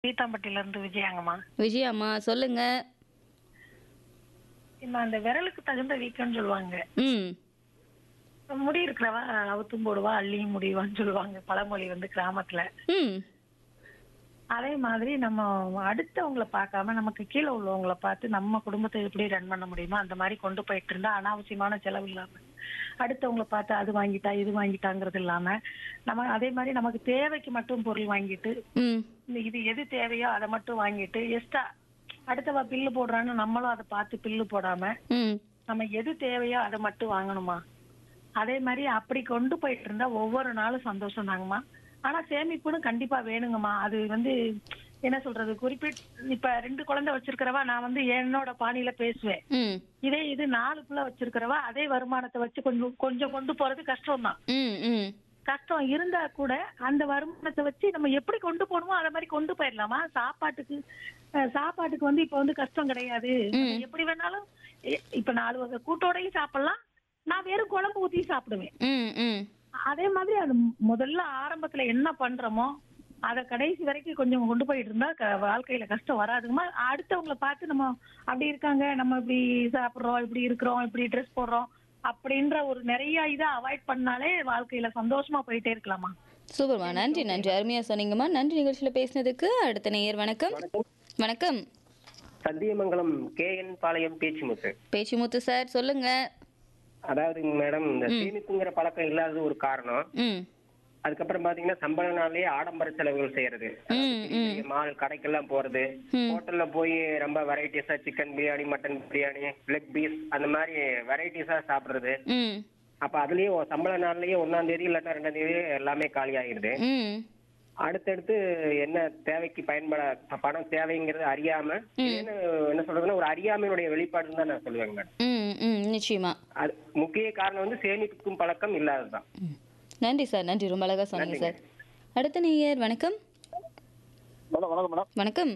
தீத்தாம்பட்டியில இருந்து விஜயாங்கம்மா விஜயாம்மா சொல்லுங்க இந்த அந்த விரலுக்கு தகுந்த வீக்கம்னு சொல்லுவாங்க ம் முடி இருக்கிறவ அவுத்தும் போடுவா அள்ளியும் முடிவான்னு சொல்லுவாங்க பழமொழி வந்து கிராமத்துல ம் அதே மாதிரி நம்ம அடுத்தவங்கள பார்க்காம நமக்கு கீழே உள்ளவங்கள பார்த்து நம்ம குடும்பத்தை எப்படி ரன் பண்ண முடியுமோ அந்த மாதிரி கொண்டு போயிட்டு இருந்தா அனாவசியமான செலவு இல்லாம அடுத்தவங்கள பார்த்து அது வாங்கிட்டா இது வாங்கிட்டாங்கிறது இல்லாம நம்ம அதே மாதிரி நமக்கு தேவைக்கு மட்டும் பொருள் வாங்கிட்டு ம் இந்த இது எது தேவையோ அதை மட்டும் வாங்கிட்டு எக்ஸ்ட்ரா அடுத்தவ பில்லு போடுறான்னு நம்மளும் அதை பார்த்து பில்லு போடாம ம் நம்ம எது தேவையோ அதை மட்டும் வாங்கணுமா அதே மாதிரி அப்படி கொண்டு போயிட்டு இருந்தா ஒவ்வொரு நாளும் சந்தோஷம் தாங்கம்மா ஆனா சேமிப்புன்னு கண்டிப்பா வேணுங்கம்மா அது வந்து என்ன சொல்றது குறிப்பிட் இப்ப ரெண்டு குழந்தை வச்சிருக்கிறவா நான் வந்து என்னோட பாணியில பேசுவேன் ம் இதே இது நாலு புள்ள வச்சிருக்கிறவா அதே வருமானத்தை வச்சு கொஞ்சம் கொஞ்சம் கொண்டு போறது கஷ்டம் தான் ம் ம் கஷ்டம் இருந்தா கூட அந்த வருமானத்தை வச்சு நம்ம எப்படி கொண்டு போகணுமோ அதை மாதிரி கொண்டு போயிடலாமா சாப்பாட்டுக்கு அஹ், சாப்பாட்டுக்கு வந்து இப்ப வந்து கஷ்டம் கிடையாது நம்ம எப்படி வேணாலும் எ- இப்ப நாலு வகை கூட்டோடையும் சாப்பிடலாம் நான் வெறும் குழம்பு ஊத்தி சாப்பிடுவேன் ம் ம் அதே மாதிரி அது முதல்ல ஆரம்பத்துல என்ன பண்றோமோ அத கடைசி வரைக்கும் கொஞ்சம் கொண்டு போயிட்டு இருந்தா க- வாழ்க்கையில கஷ்டம் வராதுங்கம்மா அடுத்தவங்கள பார்த்து நம்ம அப்படி இருக்காங்க நம்ம இப்படி சாப்பிடுறோம் இப்படி இருக்கிறோம் இப்படி ட்ரெஸ் போடுறோம் அப்படின்ற ஒரு நிறைய இதை அவாய்ட் பண்ணாலே வாழ்க்கையில சந்தோஷமா போயிட்டே இருக்கலாமா சூப்பர்மா நன்றி நன்றி அருமையா சொன்னீங்கம்மா நன்றி நிகழ்ச்சியில் பேசினதுக்கு அடுத்த நேயர் வணக்கம் வணக்கம் Sathyamangalam K N Palayam Pechimuthu Pechimuthu sir சொல்லுங்க அதாவது மேடம் இந்த சேமிப்புங்கிற பழக்கம் இல்லாதது ஒரு காரணம் ம் அதுக்கப்புறம் பாத்தீங்கன்னா சம்பள நாள்லயே ஆடம்பர செலவுகள் செய்யறது ம் ம் மால் கடைக்கெல்லாம் போறது ஹோட்டல்ல போய் ரொம்ப வெரைட்டிஸா chicken biryani mutton biryani leg piece அந்த மாதிரி வெரைட்டிஸா சாப்பிடுறது ம் அப்ப அதுலயே ஒ- சம்பள நாள்லயே ஒன்னாம் தேதி இல்லாட்டா ரெண்டாம் தேதி எல்லாமே காலி ஆயிருது ம் அடுத்தடுத்து என்ன தேவைக்கு பயன்பட ப- பணம் தேவைங்கிறது அறியாம என்ன என்ன சொல்றதுன்னா ஒரு அறியாமையுடைய வெளிப்பாடுன்னு தான் நான் சொல்லுவேங்க மேடம் ம் ம் நிச்சயமா அது முக்கிய காரணம் வந்து சேமிப்புக்கும் பழக்கம் இல்லாததுதான் ம். நன்றி சார் நன்றி ரொம்ப அழகா சொன்னீங்க சார் அடுத்த நேயர் வணக்கம் மேடம் வணக்கம் மேடம் வணக்கம்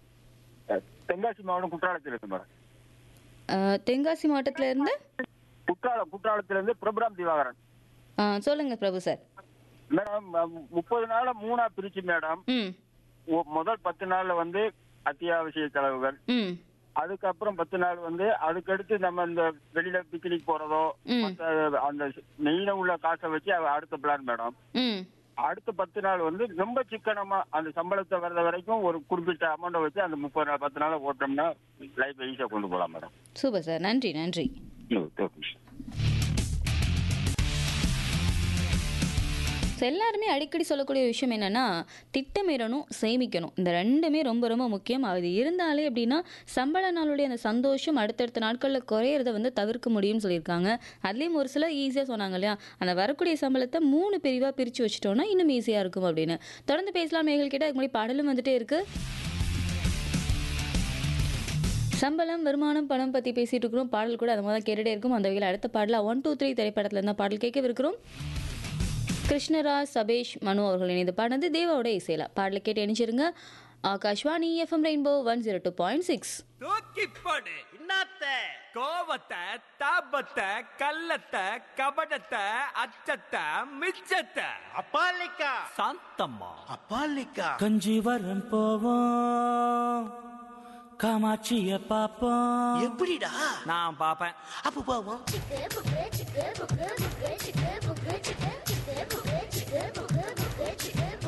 தென்காசி மாவட்டம் குற்றாலத்தில் இருக்கு மேடம் அஹ், தென்காசி மாவட்டத்துல இருந்து குற்றாலம் குற்றாலத்திலிருந்து பிரபுராம் திவாகரன் அஹ், சொல்லுங்க பிரபு சார் மேடம் ம- முப்பது நாள மூணா பிரிச்சு மேடம் ம் ஒ- முதல் பத்து நாள்ல வந்து அத்தியாவசிய செலவுகள் ம் அதுக்கப்புறம் பத்து நாள் வந்து அதுக்கடுத்து நம்ம இந்த வெளியில பிக்னிக் போறதோ ம். மத்த அந்த மெயின உள்ள காசை வச்சு அவ அடுத்த பிளான் மேடம் ம் அடுத்த பத்து நாள் வந்து ரொம்ப சிக்கனமா அந்த சம்பளத்தை வர்ற வரைக்கும் ஒரு குறிப்பிட்ட அமௌண்ட்டை வச்சு அந்த முப்பது நாள் பத்து நாளை ஓட்டோம்னா லைஃப் ஈஸியா கொண்டு போகலாம் மேடம் சூப்பர் சார் நன்றி நன்றி ஓகே ஸோ எல்லாருமே அடிக்கடி சொல்லக்கூடிய விஷயம் என்னன்னா திட்டமிடணும் சேமிக்கணும் இந்த ரெண்டுமே ரொம்ப ரொம்ப முக்கியம் அது இருந்தாலே அப்படின்னா சம்பள நாளுடைய அந்த சந்தோஷம் அடுத்தடுத்த நாட்களில் குறையிறத வந்து தவிர்க்க முடியும்னு சொல்லியிருக்காங்க அதுலேயும் ஒரு சிலர் ஈஸியாக சொன்னாங்க இல்லையா அந்த வரக்கூடிய சம்பளத்தை மூணு பிரிவாக பிரித்து வச்சிட்டோம்னா இன்னும் ஈஸியாக இருக்கும் அப்படின்னு தொடர்ந்து பேசலாம் மேகல் கிட்ட அதுக்கு முன்னாடி பாடலும் வந்துட்டே இருக்கு சம்பளம் வருமானம் பணம் பற்றி பேசிட்டு இருக்கிறோம் பாடல் கூட அது மாதிரி தான் கேட்டுட்டே இருக்கும் அந்த வகையில் அடுத்த பாடலாக ஒன் டூ த்ரீ திரைப்படத்தில் இருந்தால் பாடல் கேட்கவிருக்கிறோம் கிருஷ்ணராஜ் சபேஷ் மனு அவர்கள் இணைந்து பாடினது தேவாவோட இசையில பாடலை கேட்டு இணைச்சிருங்க Akashvani FM Rainbow one zero two point six தூக்கி போடு என்னத்த கோவத்தை தாபத்தை கள்ளத்தை கபடத்தை அச்சத்தை மிச்சத்தை அப்பாலிக்கா சாந்தம்மா அப்பாலிக்கா கஞ்சிவரம் போவோம் காமாட்சிய பாப்போம் எப்படிடா நான் பாப்பேன் அப்ப போவோம் chicken, chicken, chicken, chicken, chicken, chicken, chicken, chicken, chicken, chicken, chicken, chicken,